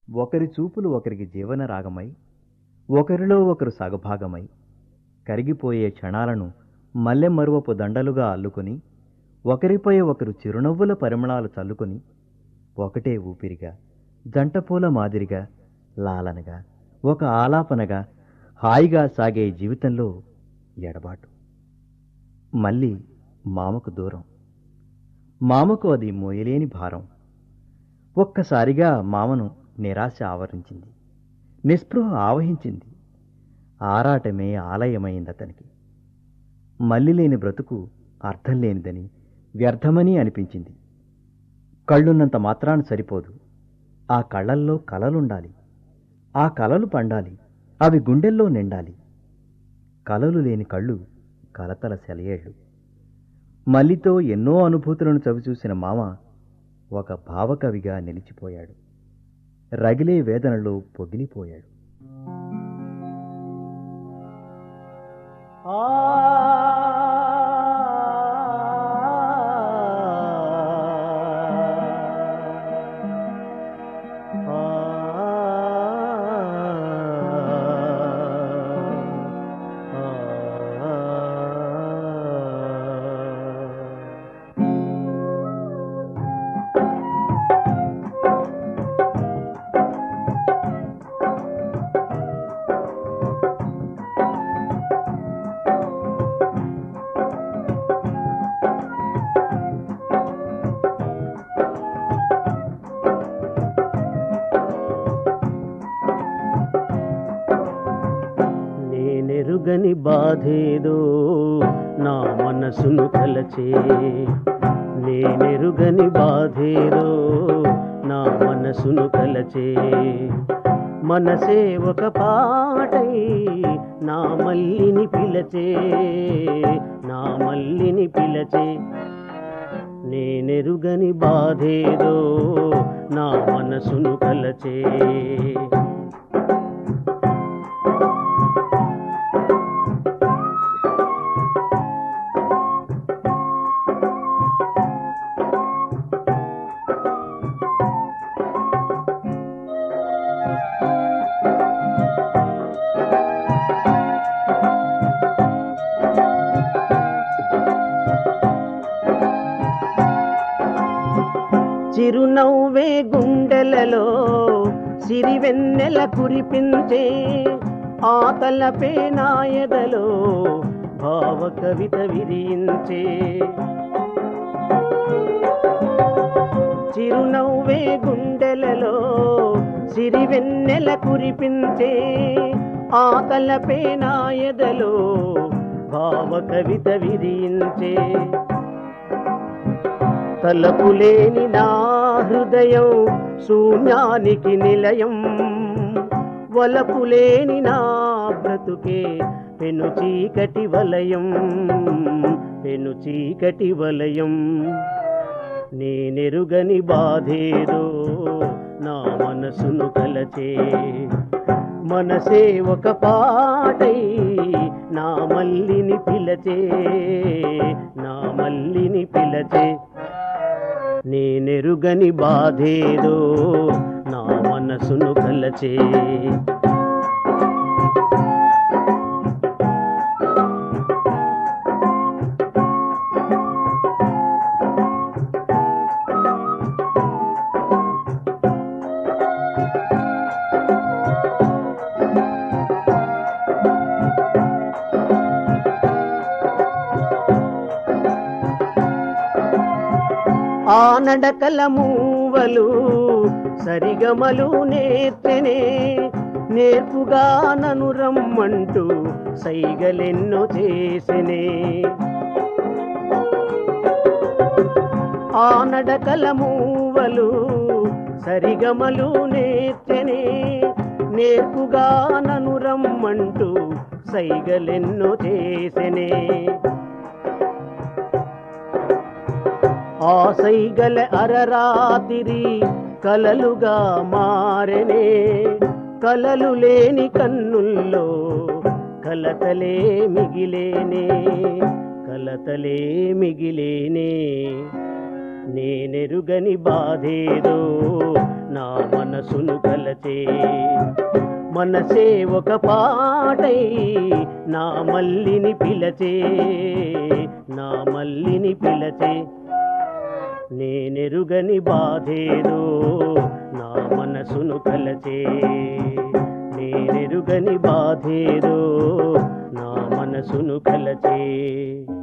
ఒకరి చూపులు ఒకరికి జీవన రాగమై ఒకరిలో ఒకరు సగభాగమై కరిగిపోయే క్షణాలను మల్లెమరువపు దండలుగా అల్లుకొని ఒకరిపై ఒకరు చిరునవ్వుల పరిమళాలు చల్లుకొని ఒకటే ఊపిరిగా జంటపూల మాదిరిగా లాలనగా ఒక ఆలాపనగా హాయిగా సాగే జీవితంలో ఎడబాటు మళ్ళీ మామకు దూరం మామకు అది మోయలేని భారం ఒక్కసారిగా మామను నిరాశ ఆవరించింది నిస్పృహ ఆవహించింది ఆరాటమే ఆలయమైంది అతనికి మల్లి లేని బ్రతుకు అర్థం లేనిదని వ్యర్థమని అనిపించింది కళ్ళున్నంత మాత్రాన సరిపోదు ఆ కళ్ళల్లో కలలుండాలి ఆ కలలు పండాలి అవి గుండెల్లో నిండాలి కలలు లేని కళ్ళు కలతల సెలయేళ్ళు మల్లితో ఎన్నో అనుభూతులను చవిచూసిన మామ ఒక భావకవిగా నిలిచిపోయాడు రగిలే వేదనలో పొగిలిపోయాడు నేనెరుగని బాధేదో నా మనసును కలచే నేనెరుగని బాధేదో నా మనసును కలచే మనసే ఒక పాటై నా మల్లిని పిలచే నా మల్లిని పిలచే నేనెరుగని బాధేదో నా మనసును కలచే చిరునవ్వే గుండెలలో సిరివెన్నెల కురిపించే ఆ తలపే నాయదలో భావ కవిత విరించే చిరునవ్వే గుండెలలో సిరివెన్నెల కురిపించే ఆ తలపే నాయదలో భావ కవిత విరించే తలపులేని నా హృదయం శూన్యానికి నిలయం వలపులేని నా బ్రతుకే పెను చీకటి వలయం పెను చీకటి వలయం నేనెరుగని బాధేదో నా మనసును కలచే మనసే ఒక పాటై నా మల్లిని పిలచే నా మల్లిని పిలచే నేనెరుగని బాధేదో నా మనసును కలచే ఆ నడకల మూవలు సరిగమలు నేర్చెనే నేర్పుగా నను రమ్మంటూ సైగలెన్నో చేసెనే ఆ నడకల మూవలు సరిగమలు నేర్చెనే నేర్పుగా నను రమ్మంటూ సైగలెన్నో చేసెనే ఆసైగల అరరాతిరి కలలుగా మారెనే కలలు లేని కన్నుల్లో కలతలే మిగిలేనే కలతలే మిగిలేనే నేనెరుగని బాధేదో నా మనసును కలచే మనసే ఒక పాటై నా మల్లిని పిలచే నా మల్లిని పిలచే నేనెరుగని బాధేదో నా మనసును కలచే నేనెరుగని బాధేదో నా మనసును కలచే